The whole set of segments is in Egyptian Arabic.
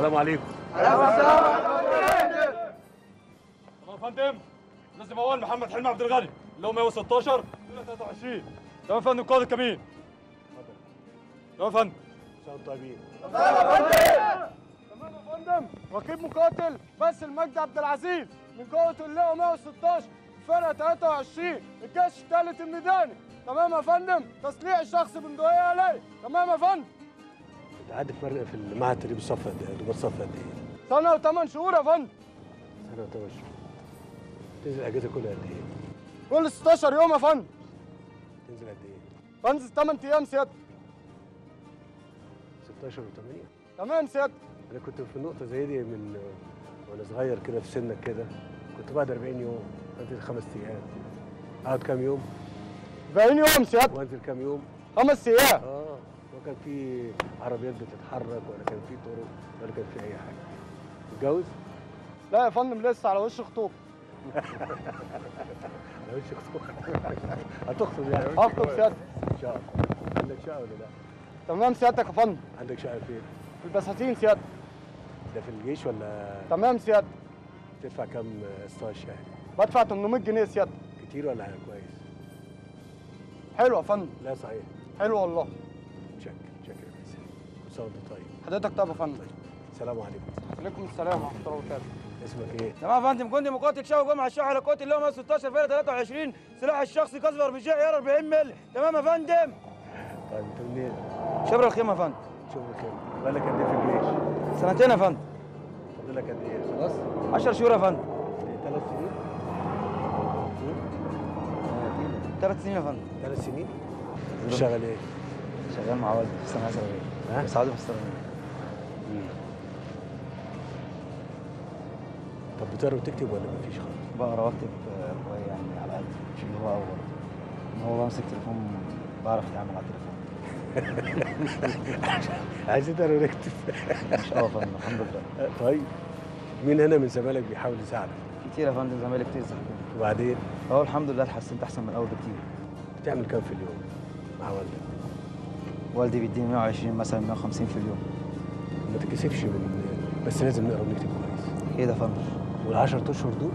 السلام عليكم يا فندم لازم اول محمد حلمي عبد الغني اللي هو 116 23 تمام يا فندم قائد الكمين تمام يا فندم طيبين تمام يا فندم رقيب مقاتل بس المجد عبد العزيز من قوة اللواء 116 فرقة 23 الجيش الثالث الميداني تمام يا فندم تسليح الشخص بندقية عليه تمام يا فندم انت عارف فرق في المعهد التدريب الصف قد ايه؟ ضباط صف قد ايه؟ سنة وثمان شهور يا فندم سنه وثمان شهور تنزل الاجازه كلها قد ايه؟ كل 16 يوم يا فندم تنزل قد ايه؟ بنزل 8 ايام سيادة 16 و8 تمام سيادة انا كنت في نقطه زي دي من وانا صغير كده في سنك كده كنت بعد 40 يوم انزل خمس ايام اقعد كام يوم 40 يوم سيادة وانزل كام يوم خمس ايام اه وكان في عربيات بتتحرك ولا كان في طرق ولا كان في اي حاجه متجوز؟ لا يا فندم لسه على وش خطوبة على وش خطوبه هتخطب يعني هخطب سيادة ان شاء الله عندك شقه ولا لا؟ تمام سيادتك يا فندم عندك شقه فين؟ في البساتين سيادة ده في الجيش ولا تمام سيادة تدفع كام قسط الشهري؟ بدفع 800 جنيه سيادة كتير ولا كويس؟ حلو يا فندم لا صحيح حلو والله شكر شكر يا باسم كل سنه وانت طيب حضرتك طب يا فندم السلام عليكم عليكم السلام ورحمة الله وبركاته اسمك ايه؟ تمام يا فندم جندي مقاتل شاوي جمعه الشاحن قوات اللواء 116 فرقه 23 سلاح الشخصي كسر بجاء عيار 40 مللي تمام يا فندم طيب انت منين؟ شبر الخيمه يا فندم شوف الخير بقالك قد ايه في الجيش؟ سنتين يا فندم فاضل لك قد ايه؟ خلاص؟ 10 شهور يا فندم ثلاث سنين؟ ثلاث سنين يا فندم ثلاث سنين؟ بتشتغل ايه؟ شغال مع والدي في الصناعه الزراعيه ها؟ بساعده في الصناعه طب بتقرا وتكتب ولا مفيش خالص؟ بقرا واكتب آه، روايه يعني على قد مش اللي هو اول ان هو بمسك تليفون بعرف اتعامل على التليفون عايز تقرا وتكتب مش اه يا فندم الحمد لله طيب مين هنا من زمايلك بيحاول يساعدك؟ كتير يا فندم زمايلي كتير زعلانين وبعدين اه الحمد لله اتحسنت احسن من الاول بكتير بتعمل كام في اليوم مع والدك؟ والدي بيديني 120 مثلا 150 في اليوم ما تتكسفش من بس لازم نقرا ونكتب كويس ايه ده يا فندم وال10 اشهر دول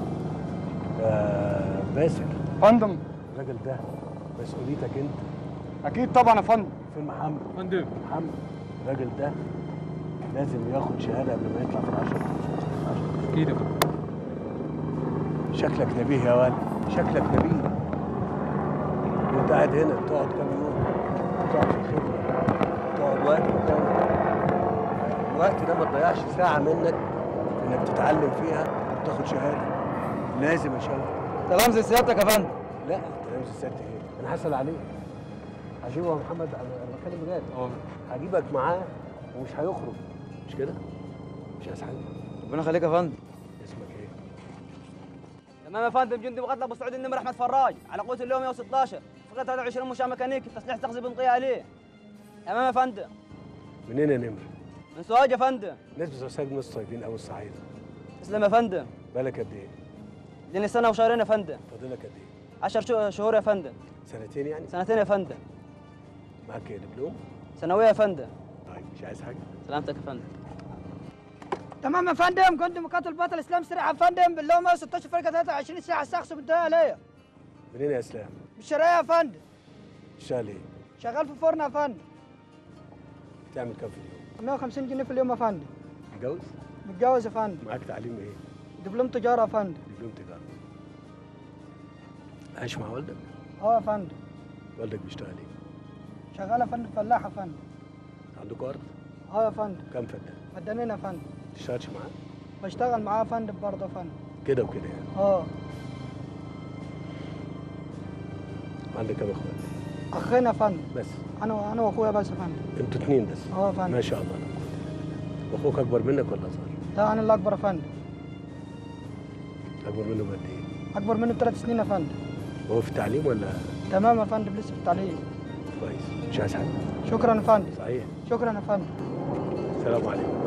آه باسل فندم الراجل ده مسؤوليتك انت اكيد طبعا يا فندم فين محمد؟ فندم محمد الراجل ده لازم ياخد شهاده قبل ما يطلع في العشر اشهر اكيد يا فندم شكلك نبيه يا ولد شكلك نبيه وانت قاعد هنا تقعد كام يوم تقعد في الخدمه تقعد وقت مكان الوقت ده ما تضيعش ساعه منك انك تتعلم فيها وتاخد شهاده لازم يا شباب تمام زي سيادتك يا فندم لا انت لابس الست ايه انا هسال عليه هجيبه يا محمد انا انا بتكلم بجد اه هجيبك معاه ومش هيخرج مش كده مش عايز حاجه ربنا يخليك يا فندم اسمك ايه تمام يا فندم جندي مقاتل ابو سعود النمر احمد فراج على قوه اليوم 116 فقره 23 مشاة ميكانيكي تصليح تغذيه بنقيه عليه تمام يا فندم منين يا نمر من سوهاج يا فندم الناس بتوع سجن ناس طيبين قوي الصعيد تسلم يا فندم بالك قد ايه لي سنه وشهرين يا فندم فاضلك قد ايه 10 شهور يا فندم سنتين يعني سنتين يا فندم معاك ايه دبلوم ثانويه يا فندم طيب مش عايز حاجه سلامتك يا فندم تمام يا فندم كنت مقاتل بطل اسلام سريع يا فندم باللون 116 فرقه 23 ساعه الشخص بالدقيقه عليا منين يا اسلام بالشرايه يا فندم تشتغل ايه شغال في فرن يا فندم بتعمل كام في اليوم 150 جنيه في اليوم يا فندم متجوز متجوز يا فندم معاك تعليم ايه دبلوم تجاره يا فندم دبلوم تجاره عايش مع والدك اه يا فندم والدك بيشتغل ايه شغال يا فندم فلاح يا فندم عندكم ارض اه يا فندم كام فدان فدانين يا فندم تشتغلش معاه بشتغل معاه يا فندم برضه يا فندم كده وكده يعني اه عندك كام اخوات اخينا يا فندم بس انا انا واخويا بس يا فندم انتوا اتنين بس اه يا فندم ما شاء الله لا قوة إلا بالله. واخوك اكبر منك ولا اصغر لا انا اللي اكبر يا فندم اكبر منه بقد ايه اكبر منه بثلاث سنين يا فندم هو في التعليم ولا تمام يا فندم لسه في التعليم كويس مش عايز حاجه شكرا يا فندم صحيح شكرا يا فندم السلام عليكم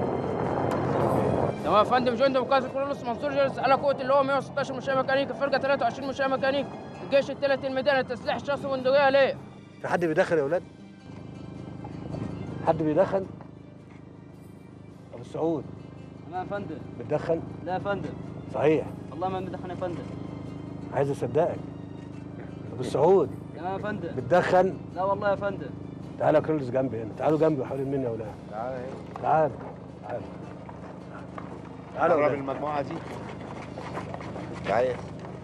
تمام يا فندم جندي مقاتل كورنيس منصور جالس على قوة اللي هو 116 مشاة ميكانيكي فرقة 23 مشاة ميكانيكي الجيش الثلاثي الميداني تسليح الشخص بندقية ليه؟ في حد بيدخن يا اولاد حد بيدخن ابو ابو سعود تمام يا فندم بتدخن لا يا فندم صحيح والله ما مدخن يا فندم عايز اصدقك ابو سعود تمام يا فندم بتدخن لا والله يا فندم تعالى يا كرولوس جنبي هنا تعالوا جنبي حوالين مني يا اولاد تعالى اهي تعال تعال تعالوا يا قرب أولاد. المجموعه دي تعالى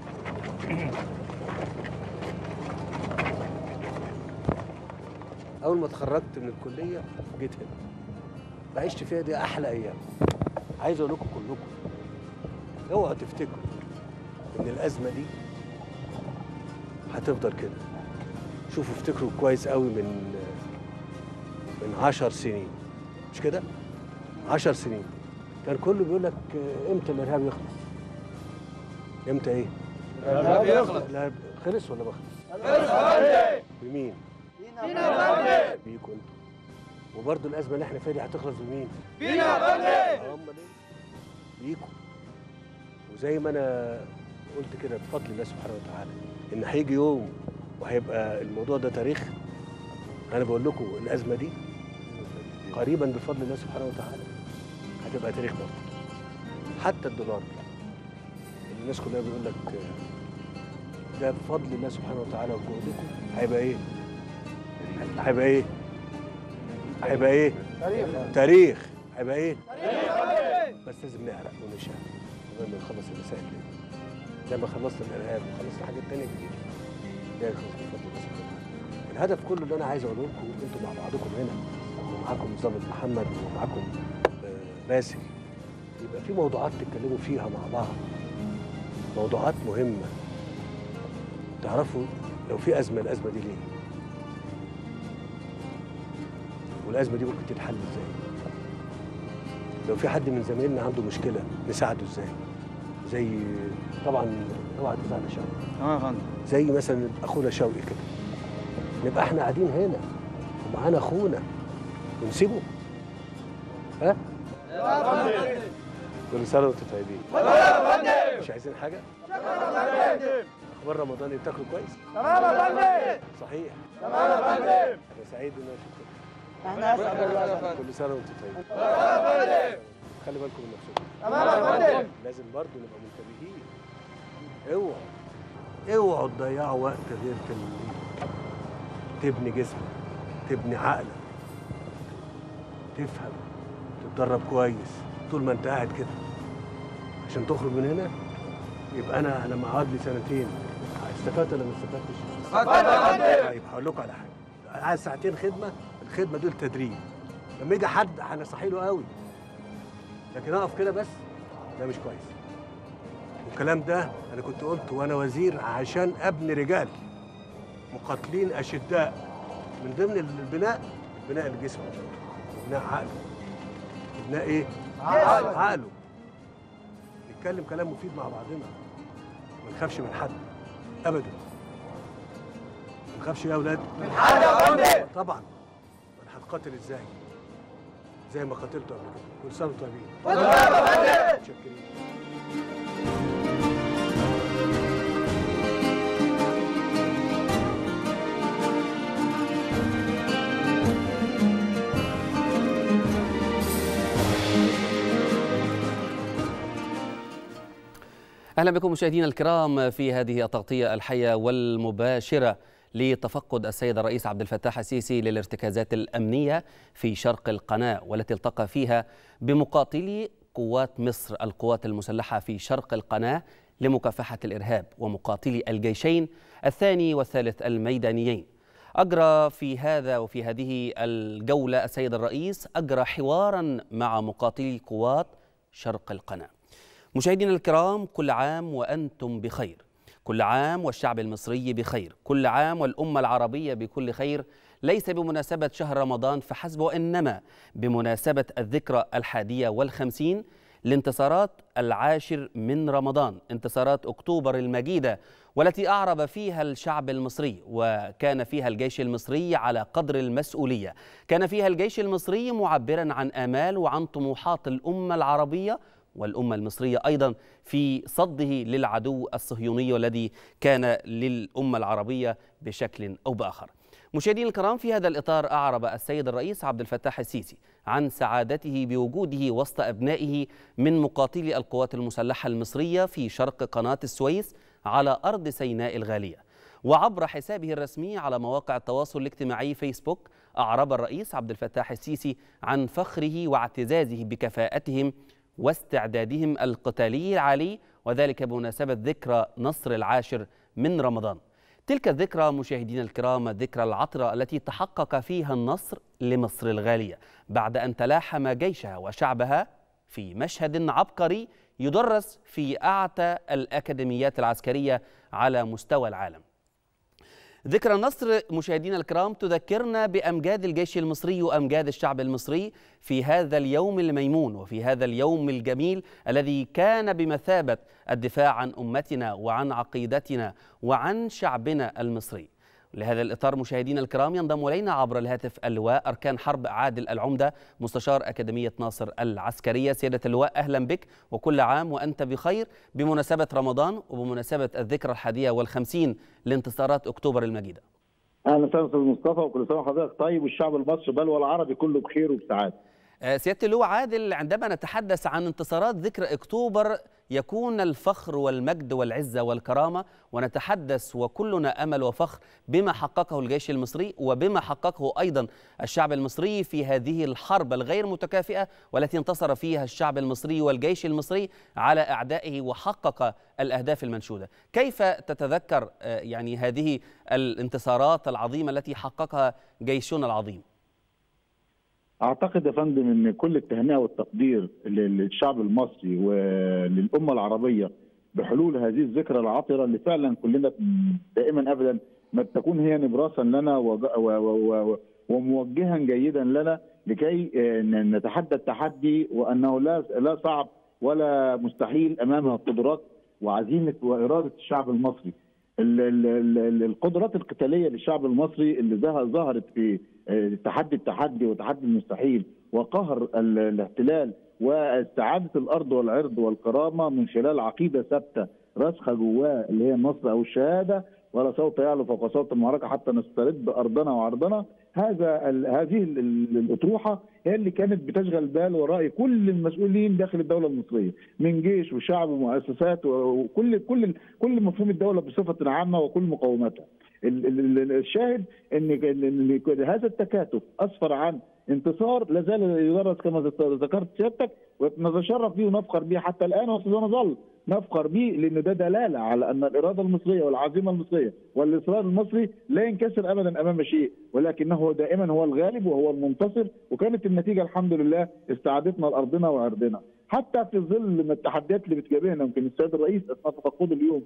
اول ما اتخرجت من الكليه جيت هنا عشت فيها دي احلى ايام عايز اقول لكم كلكم اوعوا تفتكروا ان الازمه دي هتفضل كده شوفوا افتكروا كويس قوي من من عشر سنين مش كده عشر سنين كان كله بيقول لك آه، امتى الارهاب يخلص امتى ايه الارهاب يخلص الارهاب خلص ولا ما خلص بمين بيكم انتوا وبرضه الازمه اللي احنا فيها دي هتخلص بمين؟ بينا يا فندم امال ايه؟ بيكم وزي ما انا قلت كده بفضل الله سبحانه وتعالى ان هيجي يوم وهيبقى الموضوع ده تاريخ انا بقول لكم الازمه دي قريبا بفضل الله سبحانه وتعالى هتبقى تاريخ برضه حتى الدولار اللي الناس كلها بيقول لك آه، ده بفضل الله سبحانه وتعالى وجهدكم هيبقى ايه؟ هيبقى ايه؟ هيبقى ايه؟ تاريخ تاريخ هيبقى ايه؟ بس لازم نعرق ونشهق لغايه ما نخلص المسائل دي زي ما خلصنا الارهاب وخلصنا حاجات تانية كتير ده يخلص بفضل الله سبحانه وتعالى الهدف كله اللي انا عايز اقوله لكم انتوا مع بعضكم هنا ومعاكم ضابط محمد ومعاكم آه، باسل يبقى في موضوعات تتكلموا فيها مع بعض موضوعات مهمه تعرفوا لو في ازمه الازمه دي ليه والازمه دي ممكن تتحل ازاي لو في حد من زمايلنا عنده مشكله نساعده ازاي زي طبعا اوعى تزعل يا شوقي تمام يا فندم زي مثلا اخونا شوقي كده نبقى احنا قاعدين هنا ومعانا اخونا ونسيبه ها كل سنه وانتم طيبين مش عايزين حاجه اخبار رمضان إيه؟ بتاكلوا كويس تمام يا فندم صحيح تمام يا فندم انا سعيد ان انا شفتكم احنا اسعد الله يا فندم كل سنه وانتم طيبين خلي بالكم من نفسكم تمام يا فندم لازم برضه نبقى منتبهين اوعوا اوعوا تضيعوا وقت غير في ال- تبني جسمك تبني عقلك تفهم تتدرب كويس طول ما انت قاعد كده عشان تخرج من هنا يبقى انا لما اقعد لي سنتين استفدت ولا ما استفدتش؟ طيب هقول لكم على حاجه عايز ساعتين خدمه الخدمه دول تدريب لما يجي حد هنصحي له قوي لكن اقف كده بس ده مش كويس والكلام ده انا كنت قلته وانا وزير عشان ابني رجال مقاتلين اشداء من ضمن البناء بناء الجسم بناء عقله بناء ايه؟ عقله عقله نتكلم كلام مفيد مع بعضنا ما نخافش من حد ابدا ما نخافش يا اولاد من حد يا فندم طبعا انا هتقاتل ازاي؟ زي ما قاتلته قبل كده كل سنه وانتم طيبين متشكرين اهلا بكم مشاهدينا الكرام في هذه التغطيه الحيه والمباشره لتفقد السيد الرئيس عبد الفتاح السيسي للارتكازات الامنيه في شرق القناه والتي التقى فيها بمقاتلي قوات مصر القوات المسلحه في شرق القناه لمكافحه الارهاب ومقاتلي الجيشين الثاني والثالث الميدانيين. اجرى في هذا وفي هذه الجوله السيد الرئيس اجرى حوارا مع مقاتلي قوات شرق القناه. مشاهدينا الكرام كل عام وانتم بخير كل عام والشعب المصري بخير كل عام والامه العربيه بكل خير ليس بمناسبه شهر رمضان فحسب وانما بمناسبه الذكرى الحاديه والخمسين لانتصارات العاشر من رمضان انتصارات اكتوبر المجيده والتي اعرب فيها الشعب المصري وكان فيها الجيش المصري على قدر المسؤوليه كان فيها الجيش المصري معبرا عن امال وعن طموحات الامه العربيه والأمة المصرية أيضا في صده للعدو الصهيوني والذي كان للأمة العربية بشكل أو بآخر مشاهدينا الكرام في هذا الإطار أعرب السيد الرئيس عبد الفتاح السيسي عن سعادته بوجوده وسط أبنائه من مقاتلي القوات المسلحة المصرية في شرق قناة السويس على أرض سيناء الغالية وعبر حسابه الرسمي على مواقع التواصل الاجتماعي فيسبوك أعرب الرئيس عبد الفتاح السيسي عن فخره واعتزازه بكفاءتهم واستعدادهم القتالي العالي وذلك بمناسبة ذكرى نصر العاشر من رمضان تلك الذكرى مشاهدينا الكرام الذكرى العطرة التي تحقق فيها النصر لمصر الغالية بعد أن تلاحم جيشها وشعبها في مشهد عبقري يدرس في أعتى الأكاديميات العسكرية على مستوى العالم ذكرى النصر مشاهدينا الكرام تذكرنا بأمجاد الجيش المصري وأمجاد الشعب المصري في هذا اليوم الميمون وفي هذا اليوم الجميل الذي كان بمثابة الدفاع عن أمتنا وعن عقيدتنا وعن شعبنا المصري لهذا الإطار مشاهدينا الكرام ينضم إلينا عبر الهاتف اللواء أركان حرب عادل العمدة مستشار أكاديمية ناصر العسكرية سيادة اللواء أهلا بك وكل عام وأنت بخير بمناسبة رمضان وبمناسبة الذكرى الحادية والخمسين لانتصارات أكتوبر المجيدة اهلا وسهلا استاذ مصطفى وكل سنه وحضرتك طيب والشعب المصري بل والعربي كله بخير وبسعاده. آه، سيادة اللواء عادل عندما نتحدث عن انتصارات ذكرى أكتوبر يكون الفخر والمجد والعزة والكرامة ونتحدث وكلنا أمل وفخر بما حققه الجيش المصري وبما حققه أيضا الشعب المصري في هذه الحرب الغير متكافئة والتي انتصر فيها الشعب المصري والجيش المصري على أعدائه وحقق الأهداف المنشودة كيف تتذكر آه، يعني هذه الانتصارات العظيمة التي حققها جيشنا العظيم اعتقد يا فندم ان كل التهنئه والتقدير لل- للشعب المصري وللامه العربيه بحلول هذه الذكرى العطره اللي فعلا كلنا دائما ابدا ما تكون هي نبراسا لنا وج- و- و- و- وموجها جيدا لنا لكي آه، ن- نتحدى التحدي وانه لا لا صعب ولا مستحيل امامها قدرات وعزيمه واراده الشعب المصري. ال- ال- ال- ال- القدرات القتاليه للشعب المصري اللي ظه- ظهرت في آه، تحدي التحدي وتحدي المستحيل وقهر ال- الاحتلال واستعاده الارض والعرض والكرامه من خلال عقيده ثابته راسخه جواه اللي هي النصر او الشهاده ولا صوت يعلو فوق صوت المعركه حتى نسترد ارضنا وعرضنا هذا ال- هذه ال- ال- الاطروحه هي اللي كانت بتشغل بال وراي كل المسؤولين داخل الدوله المصريه من جيش وشعب ومؤسسات وكل كل كل مفهوم الدوله بصفه عامه وكل مقوماتها. ال- ال- ال- الشاهد ان إن هذا التكاتف اسفر عن انتصار لا زال يدرس كما ذكرت سيادتك ونتشرف به ونفخر به حتى الان وسنظل نفخر به لان ده دلاله على ان الاراده المصريه والعزيمه المصريه والاصرار المصري لا ينكسر ابدا امام شيء ولكنه دائما هو الغالب وهو المنتصر وكانت النتيجه الحمد لله استعادتنا لارضنا وعرضنا حتى في ظل من التحديات اللي بتواجهنا يمكن السيد الرئيس اثناء تفقده اليوم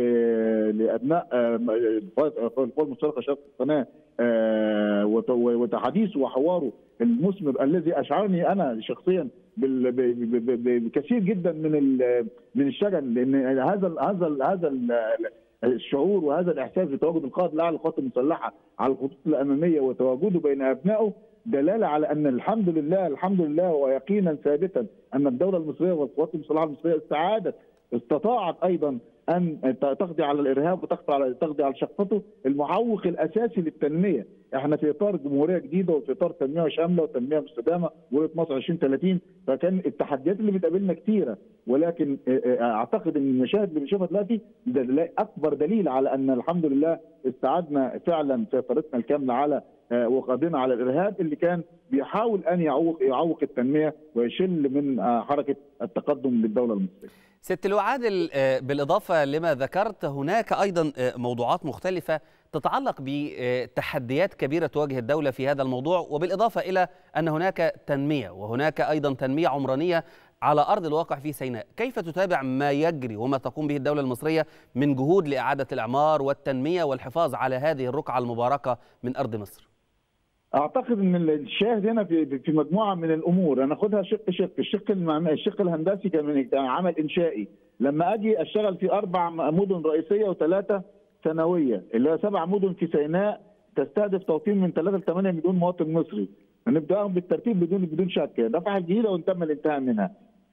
ل- لابناء آه، القوى المشتركه شرق القناه آه، وت- وتحديثه وحواره المثمر الذي اشعرني انا شخصيا بال- ب- ب- ب- بكثير جدا من ال- من الشجن لان هذا ال هذا ال هذا ال الشعور وهذا الاحساس بتواجد القائد الاعلى للقوات المسلحه على الخطوط الاماميه وتواجده بين ابنائه دلاله على ان الحمد لله الحمد لله ويقينا ثابتا ان الدوله المصريه والقوات المسلحه المصريه استعادت استطاعت ايضا ان تقضي على الارهاب وتقضي على تقضي على شقته المعوق الاساسي للتنميه، احنا في اطار جمهوريه جديده وفي اطار تنميه شامله وتنميه مستدامه ورؤيه مصر 2030 فكان التحديات اللي بتقابلنا كثيره ولكن اعتقد ان المشاهد اللي بنشوفها دلوقتي ده دل- اكبر دليل على ان الحمد لله استعدنا فعلا سيطرتنا الكامله على آه، وقضينا على الارهاب اللي كان بيحاول ان يعوق يعوق التنميه ويشل من آه، حركه التقدم للدوله المصريه. ست اللواء عادل آه، بالإضافة لما ذكرت هناك أيضا آه، موضوعات مختلفة تتعلق بتحديات كبيرة تواجه الدولة في هذا الموضوع وبالإضافة إلى أن هناك تنمية وهناك أيضا تنمية عمرانية على أرض الواقع في سيناء كيف تتابع ما يجري وما تقوم به الدولة المصرية من جهود لإعادة الإعمار والتنمية والحفاظ على هذه الرقعة المباركة من أرض مصر اعتقد ان الشاهد هنا في في مجموعه من الامور انا اخدها شق شق الشق المعم- الشق الهندسي كان من- كان عمل انشائي لما اجي اشتغل في اربع مدن رئيسيه وثلاثه ثانويه اللي هي سبع مدن في سيناء تستهدف توطين من 3 ل 8 مليون مواطن مصري هنبداهم بالترتيب بدون بدون شك دفعه جديده وتم الانتهاء منها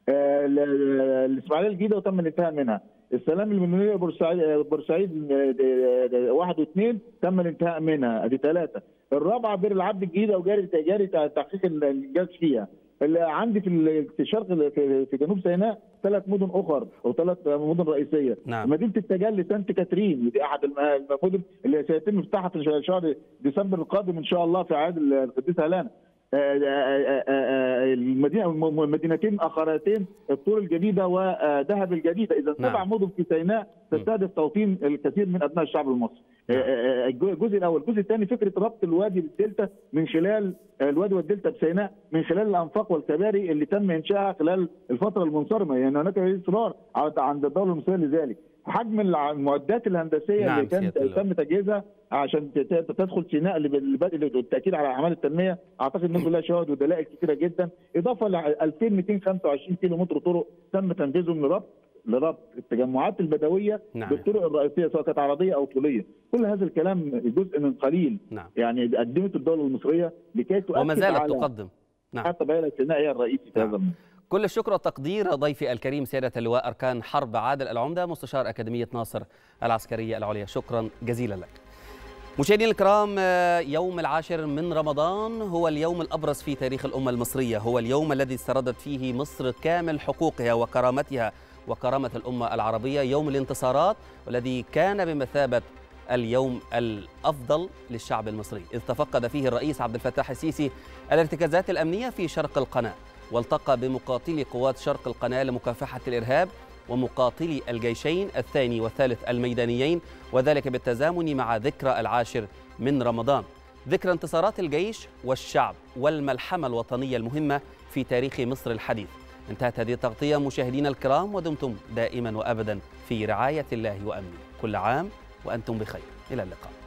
آه، ال- ال- الاسماعيليه الجديده وتم الانتهاء منها السلام المنويه بورسعيد آه، بورسعيد آه، آه، واحد واثنين تم الانتهاء منها ادي ثلاثه الرابعه بير العبد الجديده وجاري جاري تحقيق الانجاز فيها اللي عندي في ال- في الشرق في, في جنوب سيناء ثلاث مدن اخر او ثلاث مدن رئيسيه نعم. مدينه التجلي سانت كاترين ودي احد الم- المدن اللي سيتم افتتاحها في شهر ديسمبر القادم ان شاء الله في عهد القديس هلانه آه، آه، آه، آه، المدينه الم- مدينتين اخرتين الطور الجديده ودهب الجديده اذا نعم. سبع مدن في سيناء تستهدف توطين الكثير من ابناء الشعب المصري آه، آه، آه، الجزء الاول الجزء الثاني فكره ربط الوادي بالدلتا من خلال آه، الوادي والدلتا بسيناء من خلال الانفاق والكباري اللي تم انشائها خلال الفتره المنصرمه يعني هناك اصرار على- عند الدوله المصريه لذلك حجم الع- المعدات الهندسيه نعم، اللي كانت سيادة اللواء. تم تجهيزها عشان ت- ت- تدخل سيناء اللي بال- اللي بالتاكيد على اعمال التنميه اعتقد ان كلها شواهد ودلائل كثيره جدا اضافه ل 2225 كيلو متر طرق تم تنفيذهم لربط لربط التجمعات البدويه نعم. بالطرق الرئيسيه سواء كانت عرضيه او طوليه كل هذا الكلام جزء من قليل نعم يعني قدمته الدوله المصريه لكي تؤكد وما زالت على تقدم نعم حتى بيان سيناء هي الرئيسي في نعم. هذا الموضوع. كل الشكر والتقدير ضيفي الكريم سيادة اللواء أركان حرب عادل العمدة مستشار أكاديمية ناصر العسكرية العليا شكرا جزيلا لك مشاهدينا الكرام آه، يوم العاشر من رمضان هو اليوم الأبرز في تاريخ الأمة المصرية هو اليوم الذي استردت فيه مصر كامل حقوقها وكرامتها وكرامة الأمة العربية يوم الانتصارات والذي كان بمثابة اليوم الأفضل للشعب المصري إذ تفقد فيه الرئيس عبد الفتاح السيسي الارتكازات الأمنية في شرق القناة والتقى بمقاتلي قوات شرق القناة لمكافحة الإرهاب ومقاتلي الجيشين الثاني والثالث الميدانيين وذلك بالتزامن مع ذكرى العاشر من رمضان ذكرى انتصارات الجيش والشعب والملحمة الوطنية المهمة في تاريخ مصر الحديث انتهت هذه التغطية مشاهدينا الكرام ودمتم دائما وأبدا في رعاية الله وأمنه كل عام وأنتم بخير إلى اللقاء